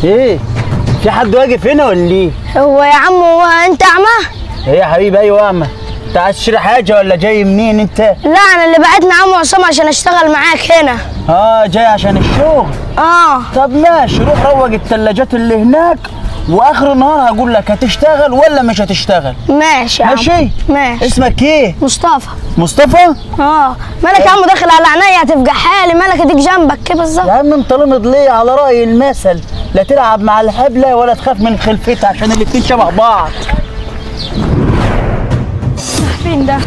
ايه في حد واقف هنا ولا ايه هو يا عم هو انت اعمى ايه يا حبيبي ايوه اعمى انت عايز تشتري حاجه ولا جاي منين انت لا انا اللي بعتني عم عصام عشان اشتغل معاك هنا اه جاي عشان الشغل اه طب ماشي روح روق الثلاجات اللي هناك واخر النهار هقول لك هتشتغل ولا مش هتشتغل ماشي يا عم ماشي ماشي اسمك ايه مصطفى مصطفى اه مالك يا عم داخل على عينيا هتفجع حالي مالك اديك جنبك كده يا بالظبط عم انت لمض ليه على راي المثل لا تلعب مع الهبله ولا تخاف من خلفتها عشان الاتنين شبه بعض فين ده؟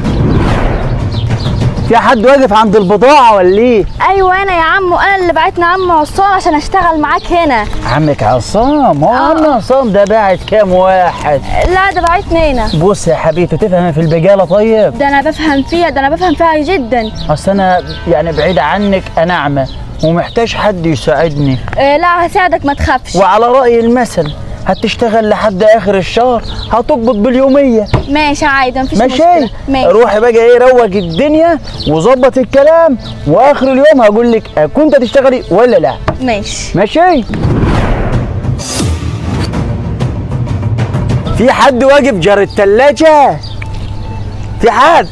في حد واقف عند البضاعه ولا ايه ايوه انا يا عم وانا اللي بعتنا عم عصام عشان اشتغل معاك هنا عمك عصام هو عم عصام ده باعت كام واحد لا ده بعتني هنا بص يا حبيبتي تفهم في البقاله طيب ده انا بفهم فيها ده انا بفهم فيها جدا اصل انا يعني بعيد عنك انا اعمى ومحتاج حد يساعدني آه لا هساعدك ما تخافش وعلى راي المثل هتشتغل لحد اخر الشهر هتقبض باليوميه ماشي عادي مفيش ماشي مشكله ماشي روحي بقى ايه روق الدنيا وظبط الكلام واخر اليوم هقول لك كنت هتشتغلي ولا لا ماشي ماشي في حد واقف جار التلاجة في حد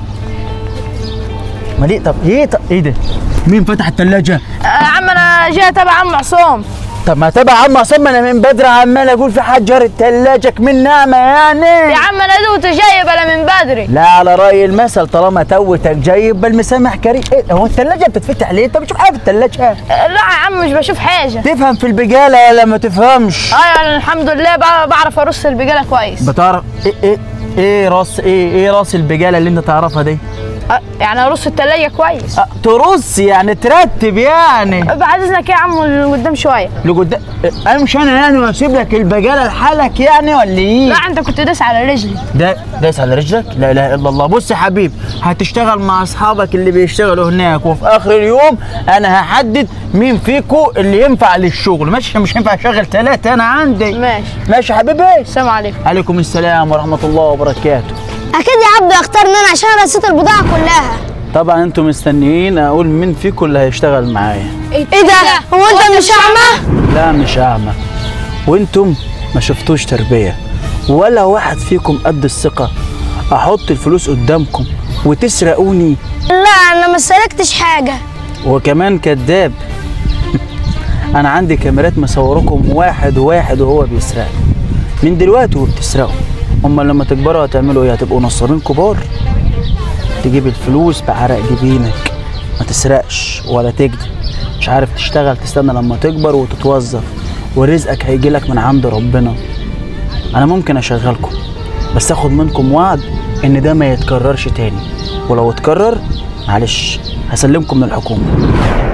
ما ليه طب ايه طب ايه ده مين فتح التلاجة آه عم انا جاي تبع عم عصام طب ما تبع عم عصام انا من بدري عمال اقول في حد جار التلاجة من نعمة يعني عم انا دوت جاي بلا من بدري لا على رأي المثل طالما توتك جايب بل مسامح كريم ايه هو التلاجة بتتفتح ليه انت بتشوف حاجة في التلاجة آه لا يا عم مش بشوف حاجه تفهم في البقالة ولا ما تفهمش ايوه انا الحمد لله بع- بعرف ارص البقاله كويس بتعرف ايه ايه ايه راس ايه ايه راس البقالة اللي انت تعرفها دي آه يعني ارص التلاجة كويس أه ترص يعني ترتب يعني بعد اذنك يا عم لقدام شويه لقدام امشي انا يعني واسيب لك البقالة لحالك يعني ولا ايه لا انت كنت داس على رجلي ده دايس على رجلك لا اله الا الله بص يا حبيب هتشتغل مع اصحابك اللي بيشتغلوا هناك وفي اخر اليوم انا هحدد مين فيكو اللي ينفع للشغل ماشي مش هينفع اشغل ثلاثه انا عندي ماشي ماشي يا حبيبي السلام عليكم عليكم السلام ورحمه الله وبركاته اكيد يا عبدو اختارني انا عشان رصيت البضاعه كلها طبعا انتم مستنيين اقول مين فيكم اللي هيشتغل معايا ايه ده هو انت مش اعمى لا مش اعمى وانتم ما شفتوش تربيه ولا واحد فيكم قد الثقه احط الفلوس قدامكم وتسرقوني لا انا ما سرقتش حاجه وكمان كذاب انا عندي كاميرات مصوركم واحد واحد وهو بيسرق من دلوقتي وبتسرقوا اما لما تكبروا هتعملوا ايه هتبقوا نصابين كبار تجيب الفلوس بعرق جبينك ما تسرقش ولا تكذب مش عارف تشتغل تستنى لما تكبر وتتوظف ورزقك هيجيلك من عند ربنا انا ممكن اشغلكم بس اخد منكم وعد ان ده ما يتكررش تاني ولو اتكرر معلش هسلمكم للحكومه